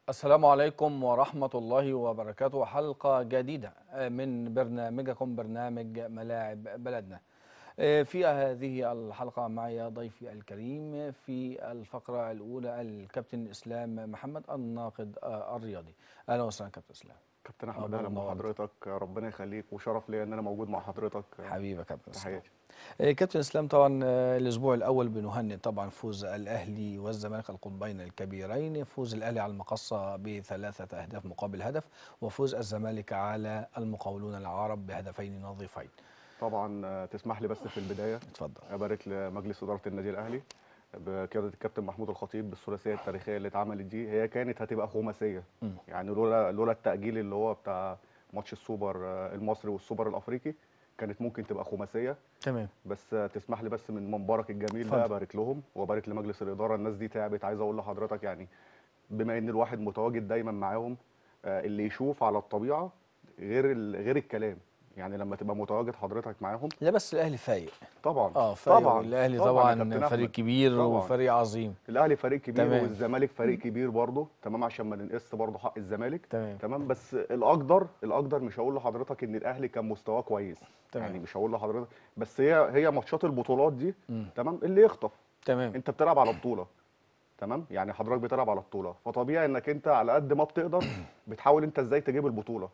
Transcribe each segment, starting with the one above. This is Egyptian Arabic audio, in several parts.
السلام عليكم ورحمة الله وبركاته حلقة جديدة من برنامجكم برنامج ملاعب بلدنا في هذه الحلقة معي ضيفي الكريم في الفقرة الأولى الكابتن إسلام محمد الناقد الرياضي أهلا وسهلا كابتن إسلام كابتن احمد أخبار اهلا النهاردة؟ بحضرتك ربنا يخليك وشرف ليا ان انا موجود مع حضرتك حبيبي يا كابتن إسلام تحياتي آه، كابتن اسلام طبعا آه، الاسبوع الاول بنهنئ طبعا فوز الاهلي والزمالك القطبين الكبيرين فوز الاهلي على المقصه بثلاثه اهداف مقابل هدف وفوز الزمالك على المقاولون العرب بهدفين نظيفين طبعا آه، تسمح لي بس في البدايه اتفضل ابارك لمجلس اداره النادي الاهلي بقياده الكابتن محمود الخطيب بالثلاثيه التاريخيه اللي اتعملت دي هي كانت هتبقى خماسيه مم. يعني لولا لولا التاجيل اللي هو بتاع ماتش السوبر آه، المصري والسوبر الافريقي كانت ممكن تبقى خماسيه تمام بس آه، تسمح لي بس من منبرك الجميل اتفضل. ده ابارك لهم وابارك لمجلس الاداره الناس دي تعبت عايز اقول لحضرتك يعني بما ان الواحد متواجد دايما معاهم آه، اللي يشوف على الطبيعه غير ال- غير الكلام يعني لما تبقى متواجد حضرتك معاهم لا بس الاهلي فايق طبعا اه فايق طبعا الاهلي يا طبعا, كابتن فريق أحمد. كبير طبعا. وفريق عظيم الاهلي فريق كبير تمام. والزمالك فريق كبير برضه تمام عشان ما ننقص برضه حق الزمالك تمام تمام بس الاقدر الاقدر مش هقول لحضرتك ان الاهلي كان مستواه كويس تمام. يعني مش هقول لحضرتك بس هي هي ماتشات البطولات دي مم. تمام اللي يخطف تمام انت بتلعب على بطوله تمام يعني حضرتك بتلعب على بطوله فطبيعي انك انت على قد ما بتقدر بتحاول انت ازاي تجيب البطوله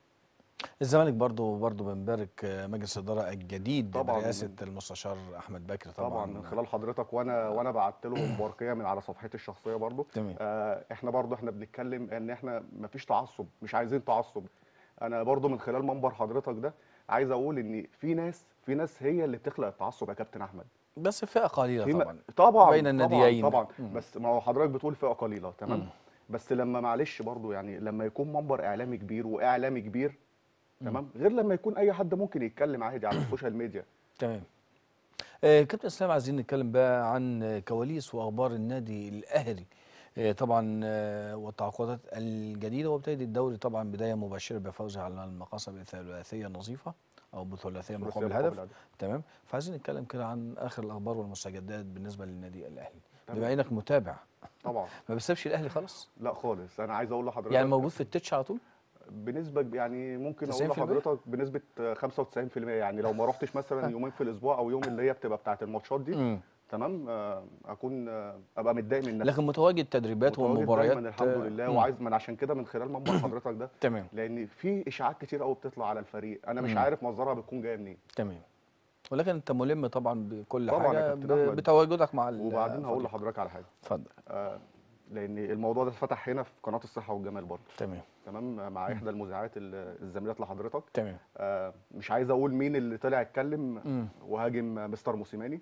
الزمالك برضو برضو بنبارك آه، مجلس الاداره الجديد طبعاً. برئاسه المستشار احمد بكر طبعا طبعا من خلال حضرتك وانا وانا بعت لهم برقيه من على صفحتي الشخصيه برضو تمام آه احنا برضو احنا بنتكلم ان احنا مفيش تعصب مش عايزين تعصب انا برضو من خلال منبر حضرتك ده عايز اقول ان في ناس في ناس هي اللي بتخلق التعصب يا كابتن احمد بس فئه قليله في م- طبعا طبعا بين طبعاً- الناديين. طبعا مم. بس ما هو حضرتك بتقول فئه قليله تمام مم. بس لما معلش برضو يعني لما يكون منبر اعلامي كبير واعلامي كبير تمام غير لما يكون اي حد ممكن يتكلم عادي على السوشيال ميديا تمام آه، كابتن اسلام عايزين نتكلم بقى عن آه، كواليس واخبار النادي الاهلي آه، طبعا آه، والتعاقدات الجديده وابتدى الدوري طبعا بدايه مباشره بفوزه على المقاصه بثلاثيه نظيفه او بثلاثيه مقابل ثلاثية هدف تمام فعايزين نتكلم كده عن اخر الاخبار والمستجدات بالنسبه للنادي الاهلي تمام. بما انك متابع طبعا ما بتسيبش الاهلي خالص لا خالص انا عايز اقول لحضرتك يعني موجود في التتش على طول بنسبه كب- يعني ممكن 90%؟ اقول لحضرتك بنسبه 95% يعني لو ما رحتش مثلا يومين في الاسبوع او يوم اللي هي بتبقى بتاعه الماتشات دي مم. تمام آه، اكون آه، ابقى متضايق من نفسي لكن متواجد تدريبات متواجد ومباريات دايما الحمد آه، لله مم. وعايز من عشان كده من خلال منبر حضرتك ده تمام لان في اشاعات كتير قوي بتطلع على الفريق انا مش مم. عارف مصدرها بتكون جايه منين تمام ولكن انت ملم طبعا بكل طبعاً يا حاجه كابتن ب- أحمد. بتواجدك مع ال- وبعدين هقول الفريق. لحضرتك على حاجه اتفضل آه، لان الموضوع ده اتفتح هنا في قناه الصحه والجمال برضه تمام تمام مع احدى المذيعات ال- الزميلات لحضرتك تمام آه، مش عايز اقول مين اللي طلع اتكلم مم. وهاجم مستر موسيماني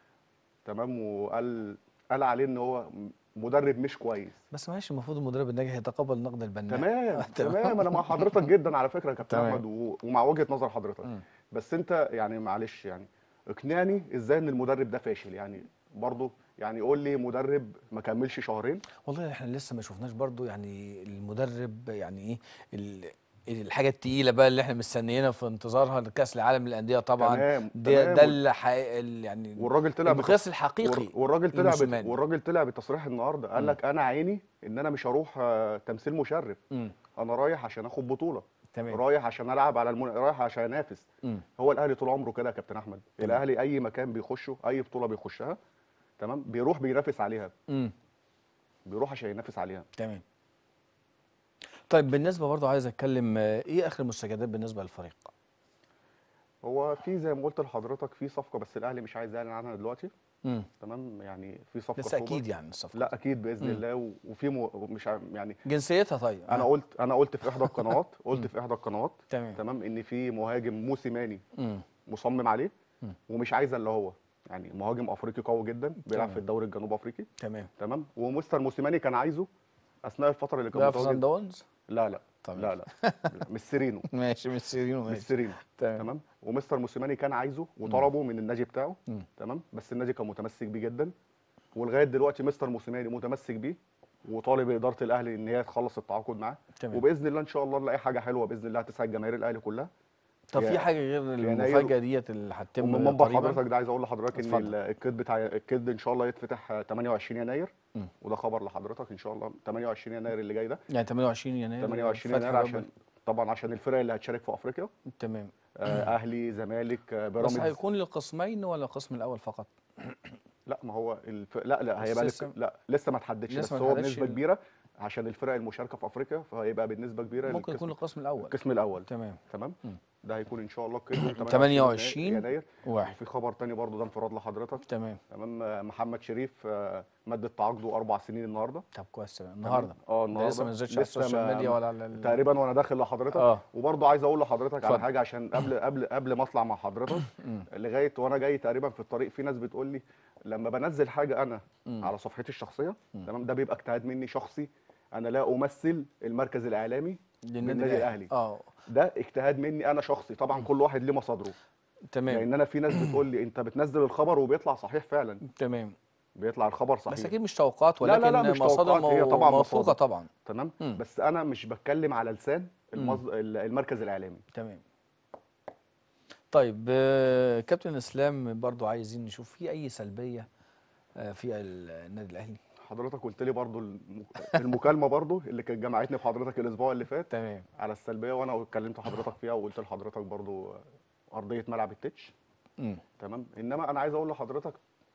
تمام وقال قال عليه ان هو مدرب مش كويس بس معلش المفروض المدرب الناجح يتقبل نقد البناء تمام تمام. تمام انا مع حضرتك جدا على فكره يا كابتن تمام. احمد و- ومع وجهه نظر حضرتك مم. بس انت يعني معلش يعني اقنعني ازاي ان المدرب ده فاشل يعني برضه يعني قول لي مدرب ما كملش شهرين والله احنا لسه ما شفناش برضو يعني المدرب يعني ايه ال- الحاجه التقيله بقى اللي احنا مستنيينها في انتظارها لكاس العالم للانديه طبعا تمام ده تمام. ده اللي حقيقي ال- يعني والراجل طلع بت- المقياس الحقيقي والر- والراجل طلع بت- لموسيماني. والراجل طلع بتصريح النهارده قال مم. لك انا عيني ان انا مش هروح آه، تمثيل مشرف مم. انا رايح عشان اخد بطوله تمام رايح عشان العب على المن... رايح عشان انافس مم. هو الاهلي طول عمره كده يا كابتن احمد تمام. الاهلي اي مكان بيخشه اي بطوله بيخشها تمام بيروح بينافس عليها مم. بيروح عشان ينافس عليها تمام طيب بالنسبه برضو عايز اتكلم آه، ايه اخر المستجدات بالنسبه للفريق هو في زي ما قلت لحضرتك في صفقه بس الاهلي مش عايز يعلن عنها دلوقتي مم. تمام يعني في صفقه بس سوبر. اكيد يعني الصفقه لا اكيد باذن مم. الله و- وفي م... مش ع- يعني جنسيتها طيب انا آه. قلت انا قلت في احدى القنوات قلت مم. في احدى القنوات تمام تمام ان في مهاجم موسيماني مم. مصمم عليه مم. ومش عايز الا هو يعني مهاجم افريقي قوي جدا بيلعب تمام. في الدوري الجنوب افريقي تمام تمام ومستر موسيماني كان عايزه اثناء الفتره اللي كان بقى في سان متواجد داونز لا لا تمام. لا لا لا، مش سيرينو ماشي مش سيرينو مش ماشي سيرينو تمام تمام ومستر موسيماني كان عايزه وطلبه من النادي بتاعه مم. تمام بس النادي كان متمسك بيه جدا ولغايه دلوقتي مستر موسيماني متمسك بيه وطالب اداره الاهلي ان هي تخلص التعاقد معاه تمام وباذن الله ان شاء الله نلاقي حاجه حلوه باذن الله هتسعد جماهير الاهلي كلها طب في يا- حاجه غير يناير المفاجاه ديت اللي هتتم ومن منبر قريباً؟ حضرتك ده عايز اقول لحضرتك ان اتفضل. ال- الكيد بتاع الكيد ان شاء الله يتفتح 28 يناير مم. وده خبر لحضرتك ان شاء الله 28 يناير اللي جاي ده يعني 28 يناير 28 فتح يناير باب- عشان طبعا عشان الفرق اللي هتشارك في افريقيا تمام آه، اهلي زمالك آه، بس بيراميدز هيكون للقسمين ولا القسم الاول فقط لا ما هو الف... لا لا بس هيبقى لك... لسه- لا لسه ما تحددش لسه بس ما هو اتحددش بنسبه ال- كبيره عشان الفرق المشاركه في افريقيا فهيبقى بنسبه كبيره ممكن يكون القسم القسم الاول القسم الاول تمام تمام مم. ده هيكون ان شاء الله كده يوم 28 يناير واحد وفي خبر تاني برضو ده انفراد لحضرتك تمام تمام آه، محمد شريف آه، مدد تعاقده اربع سنين النهارده طب كويس تمام النهارده اه ده النهارده لسه ما نزلش على لسه السوشيال ما- ميديا ولا على ال- تقريبا وانا داخل لحضرتك اه وبرضه عايز اقول لحضرتك على اتفضل. حاجه عشان قبل قبل قبل ما اطلع مع حضرتك مم. لغايه وانا جاي تقريبا في الطريق في ناس بتقول لي لما بنزل حاجه انا مم. على صفحتي الشخصيه مم. تمام ده بيبقى اجتهاد مني شخصي انا لا امثل المركز الاعلامي بالنادي الاهلي اه ده اجتهاد مني انا شخصي طبعا كل واحد ليه مصادره تمام لان انا في ناس بتقول لي انت بتنزل الخبر وبيطلع صحيح فعلا تمام بيطلع الخبر بس صحيح اكيد مش توقعات لا، لا، ولكن لا، مش مصادر توقعات، هي مو- طبعاً موثوقه مصادر. طبعا تمام مم. بس انا مش بتكلم على لسان المز... المركز الاعلامي تمام طيب آه، كابتن اسلام برضو عايزين نشوف في اي سلبيه آه، في النادي الاهلي حضرتك قلت لي برضو الم- المكالمه برضو اللي كانت جمعتني بحضرتك الاسبوع اللي فات تمام على السلبيه وانا اتكلمت حضرتك فيها وقلت لحضرتك برضو ارضيه ملعب التتش مم. تمام انما انا عايز اقول لحضرتك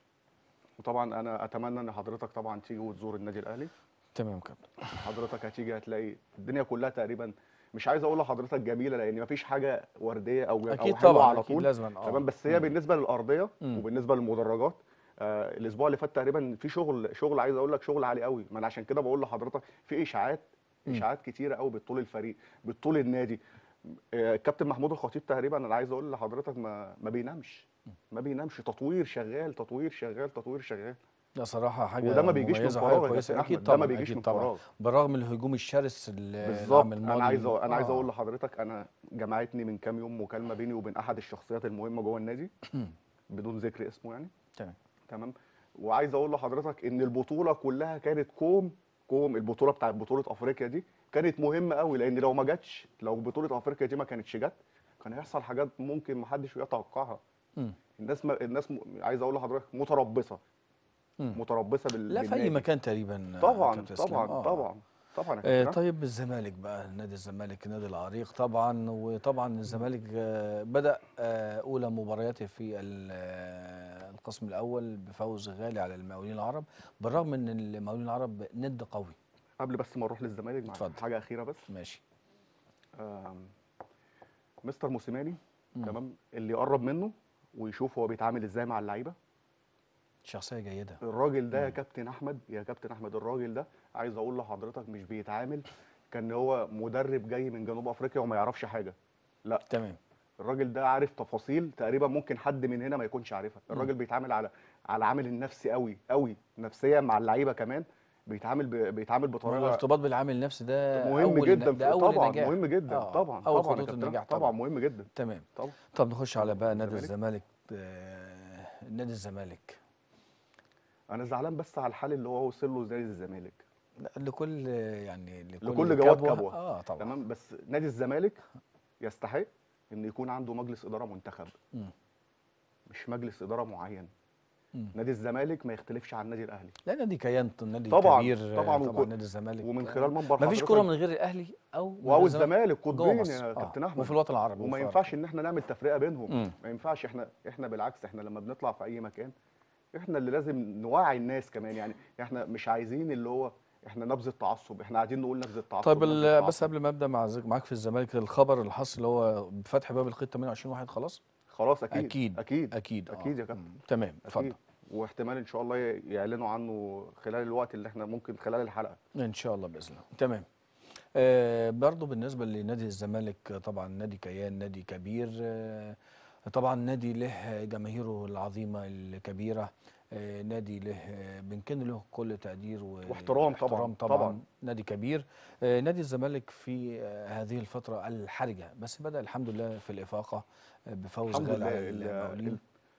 وطبعا انا اتمنى ان حضرتك طبعا تيجي وتزور النادي الاهلي تمام كابتن حضرتك هتيجي هتلاقي الدنيا كلها تقريبا مش عايز اقول لحضرتك جميله لان مفيش حاجه ورديه او او اكيد حلوه طبعا على اكيد طول لازم اه تمام بس هي مم. بالنسبه للارضيه مم. وبالنسبه للمدرجات آه الاسبوع اللي فات تقريبا في شغل شغل عايز اقول لك شغل عالي قوي ما انا عشان كده بقول لحضرتك في اشاعات مم. اشاعات كتيره قوي بتطول الفريق بتطول النادي آه الكابتن محمود الخطيب تقريبا انا عايز اقول لحضرتك ما ما بينامش ما بينامش تطوير شغال تطوير شغال تطوير شغال ده صراحه حاجه وده ما بيجيش من مميزة فراغ وحاجه يا كويسه كابتن اكيد احمد ده ما طبعا بيجيش اكيد من طبعا فراغ بالرغم من الهجوم الشرس اللي بالظبط العام الماضي انا عايز أ- انا عايز آه. اقول لحضرتك انا جمعتني من كام يوم مكالمه بيني وبين احد الشخصيات المهمه جوه النادي بدون ذكر اسمه يعني تمام تمام وعايز اقول لحضرتك ان البطوله كلها كانت كوم كوم البطوله بتاعت بطوله افريقيا دي كانت مهمه قوي لان لو ما جاتش لو بطوله افريقيا دي ما كانتش جت كان هيحصل حاجات ممكن ما حدش يتوقعها مم. الناس ما الناس م... عايز اقول لحضرتك متربصه مم. متربصه بال... لا في اي بالنادي. مكان تقريبا آه، طبعا كابتن إسلام. طبعا آه. طبعا طبعا يا آه، كابتن أحمد. طيب الزمالك بقى نادي الزمالك نادي العريق طبعا وطبعا الزمالك آه، بدأ آه، أولى مبارياته في ال- آه، القسم الأول بفوز غالي على المقاولين العرب بالرغم ان المقاولين العرب ند قوي قبل بس ما نروح للزمالك مع اتفضل. حاجه اخيره بس ماشي آم، مستر موسيماني مم. تمام اللي يقرب منه ويشوف هو بيتعامل ازاي مع اللعيبه شخصية جيدة الراجل ده يا مم. كابتن احمد يا كابتن احمد الراجل ده عايز اقول لحضرتك مش بيتعامل كان هو مدرب جاي من جنوب افريقيا وما يعرفش حاجه لا تمام الراجل ده عارف تفاصيل تقريبا ممكن حد من هنا ما يكونش عارفها الراجل بيتعامل على على العامل النفسي قوي قوي نفسيا مع اللعيبه كمان بيتعامل ب... بيتعامل بطريقه الارتباط بالعامل النفسي ده مهم أول جدا ده أول طبعا نجاح. مهم جدا آه، طبعا أول طبعا يا خطوط كابتن النجاح أحمد، طبعا مهم جدا تمام طبعا طب نخش على بقى نادي الزمالك. الزمالك آه، نادي الزمالك انا زعلان بس على الحال اللي هو وصل له زي الزمالك لا، لكل يعني لكل, لكل جواد كبوة. كبوة. اه طبعا تمام بس نادي الزمالك يستحق ان يكون عنده مجلس اداره منتخب مم. مش مجلس اداره معين مم. نادي الزمالك ما يختلفش عن النادي الاهلي لا نادي كيان نادي طبعاً، كبير آه، طبعاً، طبعا وكل- نادي الزمالك ومن آه، خلال منبر ما فيش حضرتك- كوره من غير الاهلي او من او غير الزمالك جوه قطبين مصر. يا آه، كابتن احمد وفي الوطن العربي وما وفي- ينفعش ان احنا نعمل تفرقه بينهم مم. ما ينفعش احنا احنا بالعكس احنا لما بنطلع في اي مكان احنا اللي لازم نوعي الناس كمان يعني احنا مش عايزين اللي هو احنا نبذ التعصب احنا عايزين نقول نبذ التعصب طيب نبذ ال- التعصب. بس قبل ما ابدا مع ذك- معاك في الزمالك الخبر الحصري اللي هو بفتح باب القيد 28 واحد خلاص خلاص اكيد اكيد اكيد اكيد آه. أكيد يا كابتن. مم. تمام اتفضل اكيد واحتمال ان شاء الله يعلنوا عنه خلال الوقت اللي احنا ممكن خلال الحلقه ان شاء الله باذن الله تمام آه برضو بالنسبه لنادي الزمالك آه، طبعا نادي كيان نادي كبير آه طبعا نادي له جماهيره العظيمه الكبيره آه نادي له آه، بنكن له كل تقدير و- واحترام طبعاً، واحترام طبعا, طبعاً. نادي كبير آه نادي الزمالك في آه هذه الفتره الحرجه بس بدا الحمد لله في الافاقه آه بفوز الحمد غالي لله على ال- المقاولين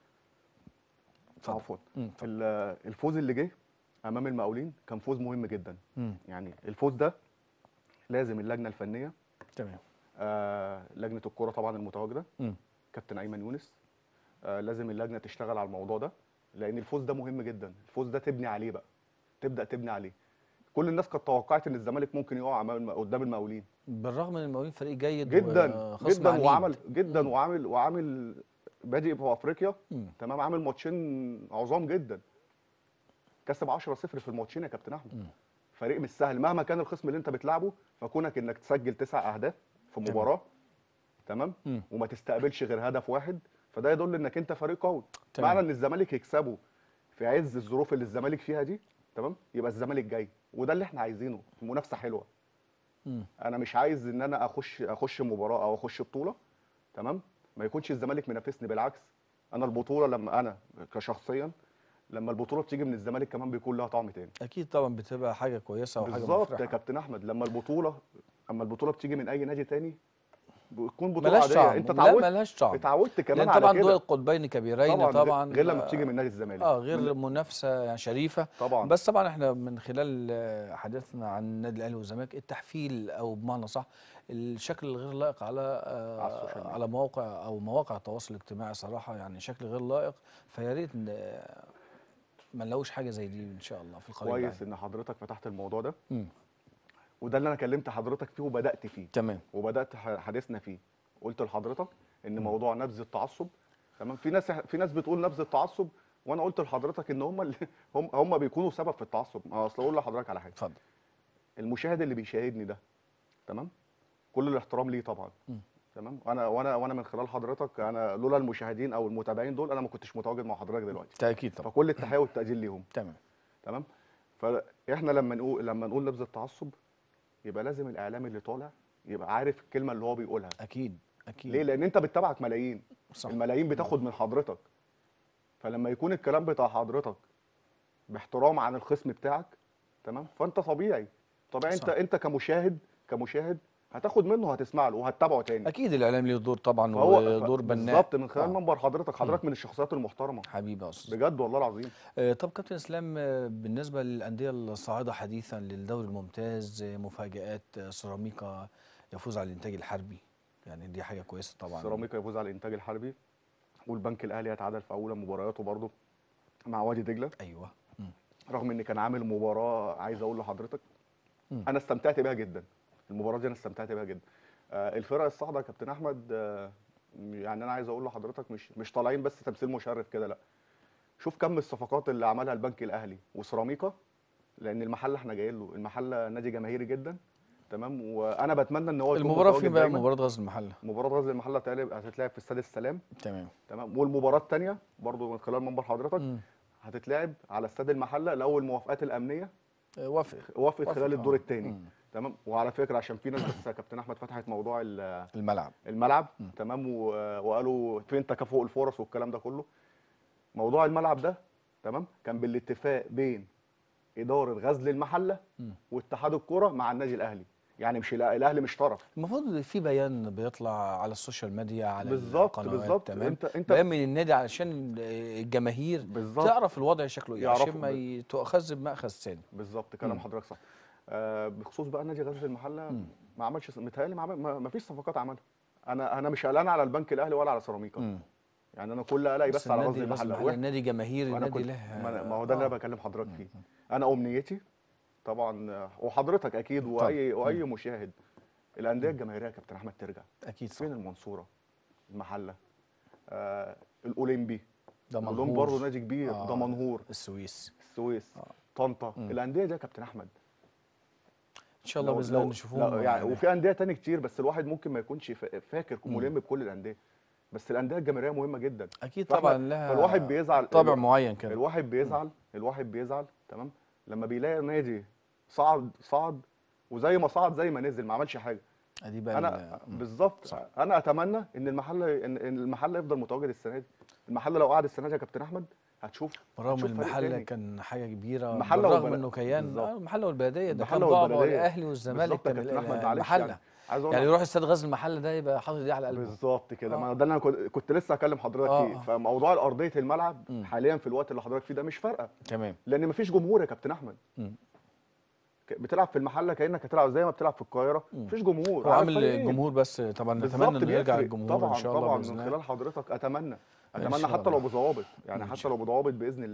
اتفضل. عفوا مم، اتفضل. ال- الفوز اللي جه امام المقاولين كان فوز مهم جدا مم، يعني الفوز ده لازم اللجنه الفنيه تمام آه لجنه الكره طبعا المتواجده مم، كابتن ايمن يونس آه لازم اللجنه تشتغل على الموضوع ده لان الفوز ده مهم جدا الفوز ده تبني عليه بقى تبدا تبني عليه كل الناس كانت توقعت ان الزمالك ممكن يقع أمام الم- قدام المقاولين بالرغم ان المقاولين فريق جيد جدا وخصم جدا عنيد. وعمل جدا وعامل وعامل بادئ في افريقيا مم. تمام عامل ماتشين عظام جدا كسب 10 0 في الماتشين يا كابتن احمد مم. فريق مش سهل مهما كان الخصم اللي انت بتلعبه فكونك انك تسجل تسع اهداف في تمام. مباراه تمام مم. وما تستقبلش غير هدف واحد فده يدل انك انت فريق قوي تمام. معنى ان الزمالك يكسبه في عز الظروف اللي الزمالك فيها دي تمام يبقى الزمالك جاي وده اللي احنا عايزينه منافسه حلوه مم. انا مش عايز ان انا اخش اخش مباراه او اخش بطوله تمام ما يكونش الزمالك منافسني بالعكس انا البطوله لما انا كشخصيا لما البطوله بتيجي من الزمالك كمان بيكون لها طعم تاني اكيد طبعا بتبقى حاجه كويسه وحاجه بالظبط يا مفرحه كابتن احمد لما البطوله اما البطوله بتيجي من اي نادي تاني بتكون بطوله ملهاش عاديه طعم انت لا اتعودت ملهاش طعم اتعودت كمان لان على طبعا كده دول القطبين كبيرين طبعا, طبعا طبعا غير لما آه، بتيجي من نادي الزمالك اه غير منافسه يعني شريفه طبعا بس طبعا احنا من خلال آه، حديثنا عن النادي الاهلي والزمالك التحفيل او بمعنى صح الشكل الغير لائق على آه على السوشيال ميديا. على مواقع او مواقع التواصل الاجتماعي صراحه يعني شكل غير لائق فيا ريت إن، آه، ما نلاقوش حاجه زي دي ان شاء الله في القريب كويس العاجل. ان حضرتك فتحت الموضوع ده مم. وده اللي انا كلمت حضرتك فيه وبدات فيه تمام وبدات ح- حديثنا فيه قلت لحضرتك ان موضوع نبذ التعصب تمام في ناس في ناس بتقول نبذ التعصب وانا قلت لحضرتك ان هم اللي هم هم بيكونوا سبب في التعصب ما اصل اقول لحضرتك على حاجه اتفضل المشاهد اللي بيشاهدني ده تمام كل الاحترام ليه طبعا مم. تمام وانا وانا وانا من خلال حضرتك انا لولا المشاهدين او المتابعين دول انا ما كنتش متواجد مع حضرتك دلوقتي تاكيد طبعا فكل التحيه والتقدير ليهم تمام تمام فاحنا لما نقول لما نقول نبذ التعصب يبقى لازم الاعلام اللي طالع يبقى عارف الكلمه اللي هو بيقولها اكيد اكيد ليه لان انت بتتابعك ملايين صح الملايين بتاخد من حضرتك فلما يكون الكلام بتاع حضرتك باحترام عن الخصم بتاعك تمام فانت طبيعي طبيعي انت صح. انت كمشاهد كمشاهد هتاخد منه هتسمع له وهتتابعه تاني اكيد الاعلام ليه دور طبعا فهو ودور بناء بالظبط من خلال آه. منبر حضرتك حضرتك من الشخصيات المحترمه حبيبي يا استاذ بجد والله العظيم آه، طب كابتن اسلام آه، بالنسبه للانديه الصاعده حديثا للدوري الممتاز آه، مفاجات آه، سيراميكا يفوز على الانتاج الحربي يعني دي حاجه كويسه طبعا سيراميكا يفوز على الانتاج الحربي والبنك الاهلي يتعادل في اولى مبارياته برضه مع وادي دجله ايوه مم. رغم ان كان عامل مباراه عايز اقول لحضرتك مم. انا استمتعت بيها جدا المباراه دي انا استمتعت بيها جدا آه، الفرق الصاعده يا كابتن احمد آه، يعني انا عايز اقول لحضرتك مش مش طالعين بس تمثيل مشرف كده لا شوف كم الصفقات اللي عملها البنك الاهلي وسيراميكا لان المحله احنا جايين له المحله نادي جماهيري جدا تمام وانا بتمنى ان هو يكون المباراه متواجد فين بقى دايماً. مباراه غزل المحله مباراه غزل المحله هتتلعب هتتلعب في استاد السلام تمام تمام والمباراه الثانيه برضو من خلال منبر حضرتك مم. هتتلعب على استاد المحله لو الموافقات الامنيه آه، وافق وافقت وافق، خلال الدور آه. الثاني مم. تمام وعلى فكره عشان في ناس بس يا كابتن احمد فتحت موضوع ال- الملعب الملعب مم. تمام و- وقالوا فين تكافؤ الفرص والكلام ده كله موضوع الملعب ده تمام كان بالاتفاق بين اداره غزل المحله مم. واتحاد الكره مع النادي الاهلي يعني مش الأ- الاهلي مش طرف المفروض في بيان بيطلع على السوشيال ميديا على بالظبط القنوات بالظبط تمام انت انت بيان من النادي علشان الجماهير بالظبط تعرف الوضع شكله ايه عشان يعرفوا ما ب- ي- تؤخذ بمأخذ ثاني بالظبط كلام مم. حضرتك صح آه بخصوص بقى نادي غزل المحله مم. ما عملش متهيألي ما, عمل ما ما فيش صفقات عملها انا انا مش قلقان على البنك الاهلي ولا على سيراميكا مم. يعني انا كل قلقي بس, على النادي غزل غزل المحله المحله واحد- النادي جماهيري وانا النادي كنت له ما, أنا- ما هو ده اللي آه. انا بكلم حضرتك فيه انا امنيتي طبعا آه، وحضرتك اكيد طبعا. واي واي مشاهد الانديه الجماهيريه يا كابتن احمد ترجع اكيد صح فين المنصوره المحله آه الاولمبي ده الاولمبي منهور برضه نادي كبير آه. دمنهور السويس السويس آه. طنطا مم. الانديه دي يا كابتن احمد ان شاء الله لو- باذن الله لو- نشوفهم لا، يعني يعني وفي انديه تاني كتير بس الواحد ممكن ما يكونش فا- فاكر مم. ملم بكل الانديه بس الانديه الجماهيريه مهمه جدا اكيد فإحنا- طبعا لها فالواحد بيزعل طابع الوا- معين كده الواحد بيزعل الواحد بيزعل تمام لما بيلاقي نادي صعد صعد وزي ما صعد زي ما نزل ما عملش حاجه ادي بقى انا ال- مم. بالظبط صح. انا اتمنى ان المحله ان إن المحله يفضل متواجد السنه دي المحله لو قعد السنه دي يا كابتن احمد هتشوف برغم هتشوف فريق المحله تاني. كان حاجه كبيره المحلة بالرغم والبلد- انه كيان بالظبط. آه، المحله والبلديه ده كان المحله ضعبه والبلديه والاهلي والزمالك بالظبط يا كان كابتن احمد معلش المحله يعني عايز اقول يعني لك- يروح استاد غزل المحله ده يبقى حاطط ايديه على قلبه بالظبط كده آه. ما ده اللي انا كنت كنت لسه هكلم حضرتك آه، فيه آه. فموضوع ارضيه الملعب مم. حاليا في الوقت اللي حضرتك فيه ده مش فارقه تمام لان مفيش جمهور يا كابتن احمد مم. ك- بتلعب في المحله كانك هتلعب زي ما بتلعب في القاهره مم. مفيش جمهور هو على عامل الفريقين. الجمهور بس طبعا بالظبط نتمنى انه يرجع بيفرق. الجمهور طبعا ان شاء الله طبعا باذن من الله خلال حضرتك اتمنى إن اتمنى شاء حتى لو الله. بضوابط يعني إن حتى شاء لو بضوابط باذن الله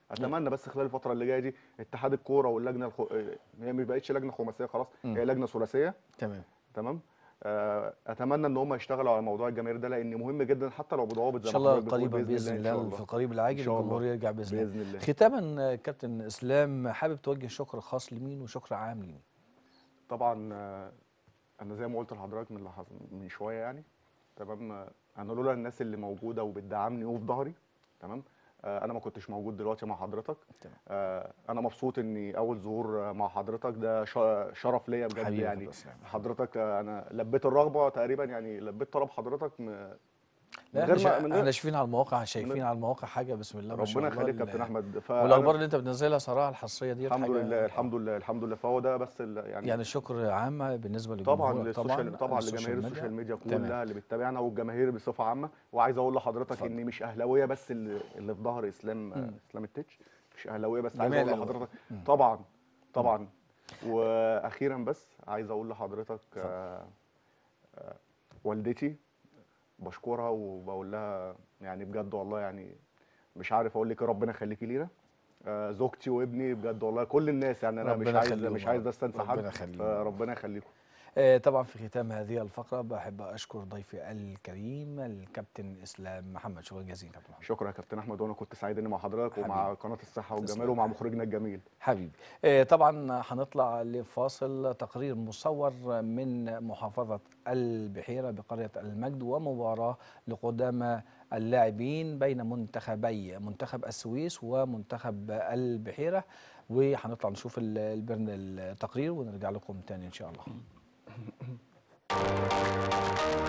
اتمنى بس خلال الفتره اللي جايه دي اتحاد الكوره واللجنه الخ... هي ما بقتش لجنه خماسيه خلاص مم. هي لجنه ثلاثيه تمام تمام آه، اتمنى ان هم يشتغلوا على موضوع الجماهير ده لان مهم جدا حتى لو بضوابط ان زي شاء ما الله حضرتك بتقول قريبا باذن إن شاء الله في القريب العاجل إن شاء الله. الجمهور يرجع باذن الله باذن الله ختاما كابتن اسلام حابب توجه شكر خاص لمين وشكر عام لمين طبعا آه، انا زي ما قلت لحضرتك من لحظ... من شويه يعني تمام آه، انا لولا الناس اللي موجوده وبتدعمني وفي ظهري تمام آه، انا ما كنتش موجود دلوقتي مع حضرتك تمام. آه، انا مبسوط اني اول ظهور آه، مع حضرتك ده ش- شرف ليا بجد حبيبي يا يعني كابتن إسلام. حضرتك آه، انا لبيت الرغبه تقريبا يعني لبيت طلب حضرتك م- لا من احنا, غير ما شا... من احنا غير شايفين على المواقع شايفين على المواقع حاجه بسم الله ما شاء ربنا الله يخليك ال- كابتن احمد فأنا- والاخبار اللي انت بتنزلها صراحه الحصريه دي الحمد لله الحمد لله الحمد لله فهو ده بس ال- يعني, يعني شكر عام بالنسبه طبعا للجمهور للسوشيال طبعا السوشيال لجماهير ميديا. السوشيال ميديا تمام. كلها اللي بتتابعنا والجماهير بصفه عامه وعايز اقول لحضرتك اتفضل. ان مش اهلاويه بس اللي, اللي في ظهر اسلام مم. اسلام التتش مش اهلاويه بس عايز جميع اقول الأهلاوية. لحضرتك مم. طبعا طبعا واخيرا بس عايز اقول لحضرتك آه آه والدتي بشكرها وبقول لها يعني بجد والله يعني مش عارف اقول لك إيه، ربنا يخليكي لينا آه زوجتي وابني بجد والله كل الناس يعني انا مش ربنا عايز يخليهم مش يا عايز رب. بس انسى ربنا حد يخليهم. آه ربنا يخليكم آه، طبعا في ختام هذه الفقره بحب اشكر ضيفي الكريم الكابتن اسلام محمد شكرا جزيلا كابتن محمد شكرا يا كابتن احمد وانا كنت سعيد اني مع حضرتك ومع حبيبي. قناه الصحه تسلم والجمال ومع حبيبي. مخرجنا الجميل حبيبي آه، طبعا هنطلع لفاصل تقرير مصور من محافظة البحيرة بقرية المجد ومباراة لقدامى اللاعبين بين منتخبي منتخب السويس ومنتخب البحيرة وهنطلع نشوف ال- البرن التقرير ونرجع لكم تاني إن شاء الله